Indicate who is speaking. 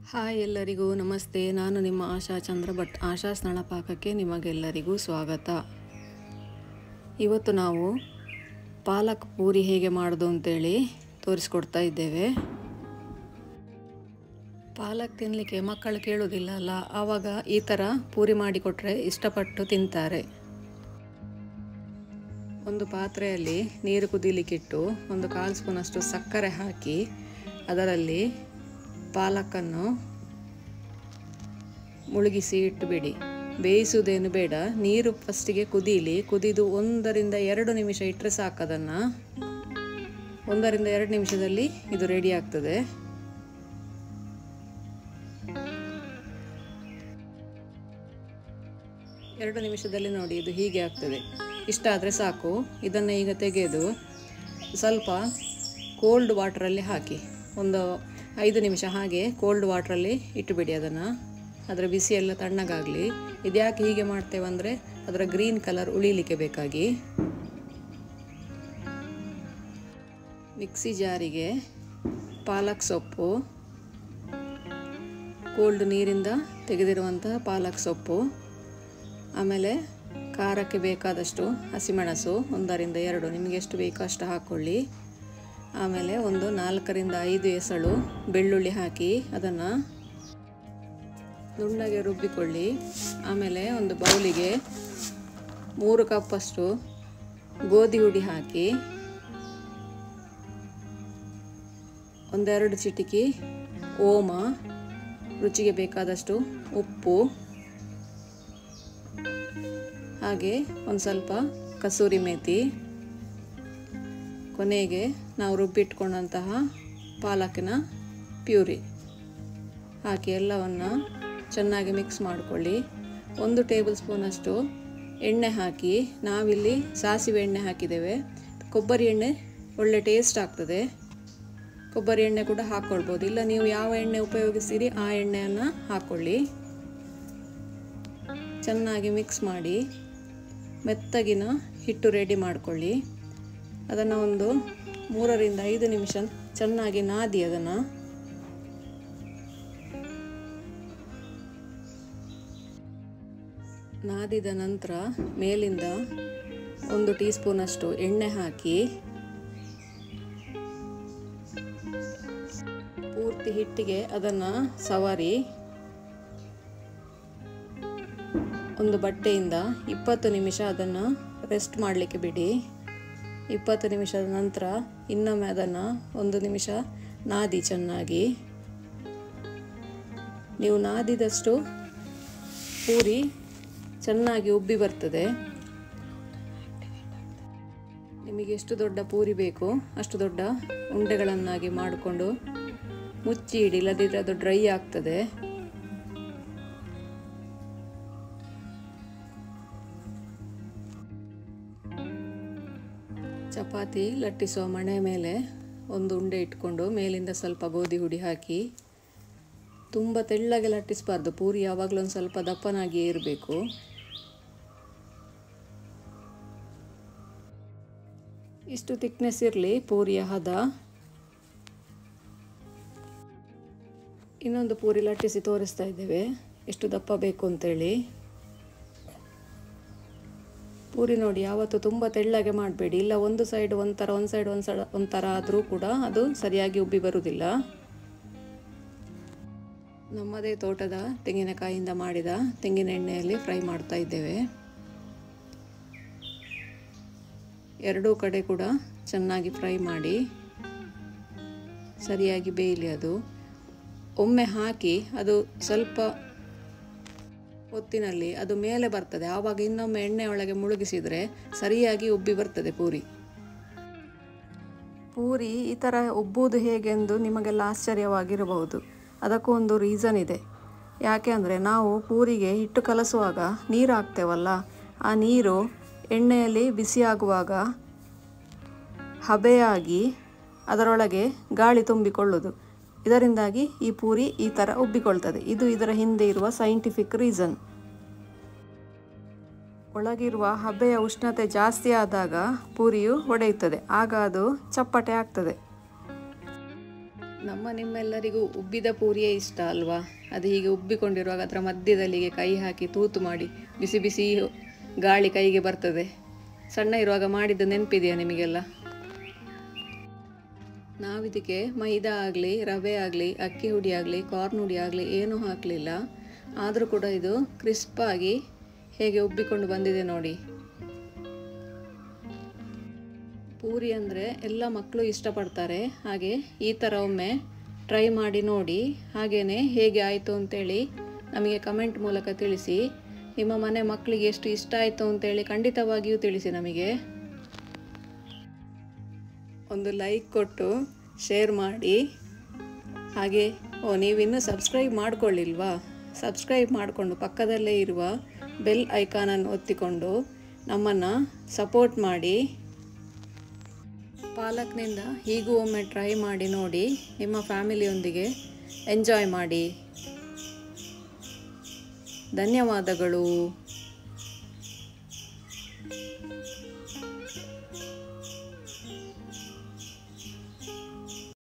Speaker 1: hi ಎಲ್ಲರಿಗೂ ನಮಸ್ತೆ ನಾನು ನಿಮ್ಮ ಆಶಾ ಚಂದ್ರ ಭಟ್ ಆಶಾ ಸ್ನಳ ಪಾಕಕ್ಕೆ ನಿಮಗೆಲ್ಲರಿಗೂ ಸ್ವಾಗತ ಇವತ್ತು ನಾವು ಪಾಲಕ್ ಪೂರಿ ಹೇಗೆ ಮಾಡೋದು ಅಂತೇಳಿ ತೋರಿಸ್ಕೊಡ್ತಾ ಇದ್ದೇವೆ ಪಾಲಕ್ ತಿನ್ನಲಿಕ್ಕೆ ಮಕ್ಕಳು ಕೇಳೋದಿಲ್ಲ ಅಲ್ಲ ಆವಾಗ ಈ ಥರ ಪೂರಿ ಮಾಡಿಕೊಟ್ರೆ ಇಷ್ಟಪಟ್ಟು ತಿಂತಾರೆ ಒಂದು ಪಾತ್ರೆಯಲ್ಲಿ ನೀರು ಕುದಿಲಿಕ್ಕಿಟ್ಟು ಒಂದು ಕಾಲು ಸ್ಪೂನಷ್ಟು ಸಕ್ಕರೆ ಹಾಕಿ ಅದರಲ್ಲಿ ಪಾಲಕನ್ನು ಮುಳುಗಿಸಿ ಇಟ್ಟುಬಿಡಿ ಬೇಯಿಸುವುದೇನು ಬೇಡ ನೀರು ಫಸ್ಟಿಗೆ ಕುದೀಲಿ ಕುದಿದು ಒಂದರಿಂದ ಎರಡು ನಿಮಿಷ ಇಟ್ಟರೆ ಸಾಕದನ್ನು ಒಂದರಿಂದ ಎರಡು ನಿಮಿಷದಲ್ಲಿ ಇದು ರೆಡಿ ಆಗ್ತದೆ ಎರಡು ನಿಮಿಷದಲ್ಲಿ ನೋಡಿ ಇದು ಹೀಗೆ ಆಗ್ತದೆ ಇಷ್ಟ ಆದರೆ ಸಾಕು ಇದನ್ನು ಈಗ ತೆಗೆದು ಸ್ವಲ್ಪ ಕೋಲ್ಡ್ ವಾಟ್ರಲ್ಲಿ ಹಾಕಿ ಒಂದು ಐದು ನಿಮಿಷ ಹಾಗೆ ಕೋಲ್ಡ್ ವಾಟ್ರಲ್ಲಿ ಇಟ್ಟುಬಿಡಿ ಅದನ್ನು ಅದರ ಬಿಸಿ ಎಲ್ಲ ತಣ್ಣಗಾಗಲಿ ಇದ್ಯಾಕೆ ಹೀಗೆ ಮಾಡ್ತೇವೆ ಅಂದರೆ ಅದರ ಗ್ರೀನ್ ಕಲರ್ ಉಳಿಲಿಕ್ಕೆ ಬೇಕಾಗಿ ಮಿಕ್ಸಿ ಜಾರಿಗೆ ಪಾಲಕ್ ಸೊಪ್ಪು ಕೋಲ್ಡ್ ನೀರಿಂದ ತೆಗೆದಿರುವಂತಹ ಪಾಲಕ್ ಸೊಪ್ಪು ಆಮೇಲೆ ಖಾರಕ್ಕೆ ಬೇಕಾದಷ್ಟು ಹಸಿಮೆಣಸು ಒಂದರಿಂದ ಎರಡು ನಿಮಗೆ ಎಷ್ಟು ಬೇಕೋ ಅಷ್ಟು ಹಾಕ್ಕೊಳ್ಳಿ ಆಮೇಲೆ ಒಂದು ನಾಲ್ಕರಿಂದ ಐದು ಎಸಳು ಬೆಳ್ಳುಳ್ಳಿ ಹಾಕಿ ಅದನ್ನು ನುಣ್ಣಗೆ ರುಬ್ಬಿಕೊಳ್ಳಿ ಆಮೇಲೆ ಒಂದು ಬೌಲಿಗೆ ಮೂರು ಕಪ್ಪಷ್ಟು ಗೋಧಿ ಹುಡಿ ಹಾಕಿ ಒಂದೆರಡು ಚಿಟಿಕಿ ಓಮ ರುಚಿಗೆ ಬೇಕಾದಷ್ಟು ಉಪ್ಪು ಹಾಗೆ ಒಂದು ಸ್ವಲ್ಪ ಕಸೂರಿ ಮೇಥಿ ಕೊನೆಗೆ ನಾವು ರುಬ್ಬಿಟ್ಕೊಂಡಂತಹ ಪಾಲಕಿನ ಪ್ಯೂರಿ ಹಾಕಿ ಎಲ್ಲವನ್ನು ಚೆನ್ನಾಗಿ ಮಿಕ್ಸ್ ಮಾಡಿಕೊಳ್ಳಿ ಒಂದು ಟೇಬಲ್ ಸ್ಪೂನಷ್ಟು ಎಣ್ಣೆ ಹಾಕಿ ನಾವಿಲ್ಲಿ ಸಾಸಿವೆ ಎಣ್ಣೆ ಹಾಕಿದ್ದೇವೆ ಕೊಬ್ಬರಿ ಎಣ್ಣೆ ಒಳ್ಳೆ ಟೇಸ್ಟ್ ಆಗ್ತದೆ ಕೊಬ್ಬರಿ ಎಣ್ಣೆ ಕೂಡ ಹಾಕ್ಕೊಳ್ಬೋದು ಇಲ್ಲ ನೀವು ಯಾವ ಎಣ್ಣೆ ಉಪಯೋಗಿಸ್ತೀರಿ ಆ ಎಣ್ಣೆಯನ್ನು ಹಾಕ್ಕೊಳ್ಳಿ ಚೆನ್ನಾಗಿ ಮಿಕ್ಸ್ ಮಾಡಿ ಮೆತ್ತಗಿನ ಹಿಟ್ಟು ರೆಡಿ ಮಾಡಿಕೊಳ್ಳಿ ಅದನ್ನು ಒಂದು ಮೂರರಿಂದ ಐದು ನಿಮಿಷ ಚೆನ್ನಾಗಿ ನಾದಿ ಅದನ್ನು ನಾದಿದ ನಂತರ ಮೇಲಿಂದ ಒಂದು ಟೀ ಸ್ಪೂನಷ್ಟು ಎಣ್ಣೆ ಹಾಕಿ ಪೂರ್ತಿ ಹಿಟ್ಟಿಗೆ ಅದನ್ನು ಸವರಿ ಒಂದು ಬಟ್ಟೆಯಿಂದ ಇಪ್ಪತ್ತು ನಿಮಿಷ ಅದನ್ನು ರೆಸ್ಟ್ ಮಾಡಲಿಕ್ಕೆ ಬಿಡಿ ಇಪ್ಪತ್ತು ನಿಮಿಷದ ನಂತರ ಇನ್ನೊಮ್ಮೆ ಅದನ್ನು ಒಂದು ನಿಮಿಷ ನಾದಿ ಚೆನ್ನಾಗಿ ನೀವು ನಾದಿದಷ್ಟು ಪೂರಿ ಚೆನ್ನಾಗಿ ಉಬ್ಬಿ ಬರ್ತದೆ ನಿಮಗೆ ಎಷ್ಟು ದೊಡ್ಡ ಪೂರಿ ಬೇಕು ಅಷ್ಟು ದೊಡ್ಡ ಉಂಡೆಗಳನ್ನಾಗಿ ಮಾಡಿಕೊಂಡು ಮುಚ್ಚಿ ಇಡಿ ಇಲ್ಲದಿದ್ದರೆ ಅದು ಡ್ರೈ ಆಗ್ತದೆ ಚಪಾತಿ ಲಟ್ಟಿಸುವ ಮಣೆ ಮೇಲೆ ಒಂದು ಉಂಡೆ ಇಟ್ಕೊಂಡು ಮೇಲಿಂದ ಸ್ವಲ್ಪ ಗೋಧಿ ಹುಡಿ ಹಾಕಿ ತುಂಬ ತೆಳ್ಳಗೆ ಲಟ್ಟಿಸಬಾರ್ದು ಪೂರಿ ಯಾವಾಗಲೂ ಒಂದು ಸ್ವಲ್ಪ ದಪ್ಪನಾಗಿಯೇ ಇರಬೇಕು ಇಷ್ಟು ತಿಕ್ನೆಸ್ ಇರಲಿ ಪೂರಿಯ ಹದ ಇನ್ನೊಂದು ಪೂರಿ ಲಟ್ಟಿಸಿ ತೋರಿಸ್ತಾ ಇದ್ದೇವೆ ಎಷ್ಟು ದಪ್ಪ ಬೇಕು ಅಂತೇಳಿ ಪೂರಿ ನೋಡಿ ಯಾವತ್ತು ತುಂಬ ತೆಳ್ಳಗೆ ಮಾಡಬೇಡಿ ಇಲ್ಲ ಒಂದು ಸೈಡ್ ಒಂಥರ ಒಂದು ಸೈಡ್ ಒಂದು ಸೈಡ್ ಒಂಥರ ಆದರೂ ಕೂಡ ಅದು ಸರಿಯಾಗಿ ಉಬ್ಬಿ ಬರುವುದಿಲ್ಲ ನಮ್ಮದೇ ತೋಟದ ತೆಂಗಿನಕಾಯಿಯಿಂದ ಮಾಡಿದ ತೆಂಗಿನ ಎಣ್ಣೆಯಲ್ಲಿ ಫ್ರೈ ಮಾಡ್ತಾ ಇದ್ದೇವೆ ಎರಡೂ ಕಡೆ ಕೂಡ ಚೆನ್ನಾಗಿ ಫ್ರೈ ಮಾಡಿ ಸರಿಯಾಗಿ ಬೇಯಲಿ ಅದು ಒಮ್ಮೆ ಹಾಕಿ ಅದು ಸ್ವಲ್ಪ ಹೊತ್ತಿನಲ್ಲಿ ಅದು ಮೇಲೆ ಬರ್ತದೆ ಆವಾಗ ಇನ್ನೊಮ್ಮೆ ಎಣ್ಣೆ ಒಳಗೆ ಮುಳುಗಿಸಿದರೆ ಸರಿಯಾಗಿ ಉಬ್ಬಿ ಬರ್ತದೆ ಪೂರಿ ಪೂರಿ ಈ ಥರ ಉಬ್ಬುವುದು ಹೇಗೆಂದು ನಿಮಗೆಲ್ಲ ಆಶ್ಚರ್ಯವಾಗಿರಬಹುದು ಅದಕ್ಕೂ ಒಂದು ರೀಸನ್ ಇದೆ ಯಾಕೆ ಅಂದರೆ ನಾವು ಪೂರಿಗೆ ಹಿಟ್ಟು ಕಲಸುವಾಗ ನೀರು ಹಾಕ್ತೇವಲ್ಲ ಆ ನೀರು ಎಣ್ಣೆಯಲ್ಲಿ ಬಿಸಿಯಾಗುವಾಗ ಹಬೆಯಾಗಿ ಅದರೊಳಗೆ ಗಾಳಿ ತುಂಬಿಕೊಳ್ಳೋದು ಇದರಿಂದಾಗಿ ಈ ಪೂರಿ ಈ ಥರ ಉಬ್ಬಿಕೊಳ್ತದೆ ಇದು ಇದರ ಹಿಂದೆ ಇರುವ ಸೈಂಟಿಫಿಕ್ ರೀಸನ್ ಒಳಗಿರುವ ಹಬೆಯ ಉಷ್ಣತೆ ಜಾಸ್ತಿ ಆದಾಗ ಪೂರಿಯು ಒಡೆಯುತ್ತದೆ ಆಗ ಅದು ಚಪ್ಪಟೆ ಆಗ್ತದೆ ನಮ್ಮ ನಿಮ್ಮೆಲ್ಲರಿಗೂ ಉಬ್ಬಿದ ಪೂರಿಯೇ ಇಷ್ಟ ಅಲ್ವಾ ಅದು ಹೀಗೆ ಉಬ್ಬಿಕೊಂಡಿರುವಾಗ ಅದರ ಮಧ್ಯದಲ್ಲಿಗೆ ಕೈ ಹಾಕಿ ತೂತು ಮಾಡಿ ಬಿಸಿ ಬಿಸಿ ಗಾಳಿ ಕೈಗೆ ಬರ್ತದೆ ಸಣ್ಣ ಇರುವಾಗ ಮಾಡಿದ್ದು ನೆನಪಿದೆಯಾ ನಿಮಗೆಲ್ಲ ನಾವಿದಕ್ಕೆ ಮೈದಾ ಆಗಲಿ ರವೆ ಆಗಲಿ ಅಕ್ಕಿ ಹುಡಿ ಆಗಲಿ ಕಾರ್ನ್ ಹುಡಿ ಆಗಲಿ ಏನೂ ಹಾಕಲಿಲ್ಲ ಆದರೂ ಕೂಡ ಇದು ಕ್ರಿಸ್ಪಾಗಿ ಹೇಗೆ ಉಬ್ಬಿಕೊಂಡು ಬಂದಿದೆ ನೋಡಿ ಪೂರಿ ಅಂದರೆ ಎಲ್ಲ ಮಕ್ಕಳು ಇಷ್ಟಪಡ್ತಾರೆ ಹಾಗೆ ಈ ಥರ ಒಮ್ಮೆ ಟ್ರೈ ಮಾಡಿ ನೋಡಿ ಹಾಗೆಯೇ ಹೇಗೆ ಆಯಿತು ಅಂತೇಳಿ ನಮಗೆ ಕಮೆಂಟ್ ಮೂಲಕ ತಿಳಿಸಿ ನಿಮ್ಮ ಮನೆ ಮಕ್ಕಳಿಗೆ ಎಷ್ಟು ಇಷ್ಟ ಆಯಿತು ಅಂತೇಳಿ ಖಂಡಿತವಾಗಿಯೂ ತಿಳಿಸಿ ನಮಗೆ ಒಂದು ಲೈಕ್ ಕೊಟ್ಟು ಶೇರ್ ಮಾಡಿ ಹಾಗೆ ಓ ನೀವಿನ್ನೂ ಸಬ್ಸ್ಕ್ರೈಬ್ ಮಾಡ್ಕೊಳ್ಳಿಲ್ವಾ ಸಬ್ಸ್ಕ್ರೈಬ್ ಮಾಡಿಕೊಂಡು ಪಕ್ಕದಲ್ಲೇ ಇರುವ ಬೆಲ್ ಐಕಾನನ್ನು ಒತ್ತಿಕೊಂಡು ನಮ್ಮನ್ನು ಸಪೋರ್ಟ್ ಮಾಡಿ ಪಾಲಕ್ನಿಂದ ಹೀಗೂ ಒಮ್ಮೆ ಟ್ರೈ ಮಾಡಿ ನೋಡಿ ನಿಮ್ಮ ಫ್ಯಾಮಿಲಿಯೊಂದಿಗೆ ಎಂಜಾಯ್ ಮಾಡಿ ಧನ್ಯವಾದಗಳು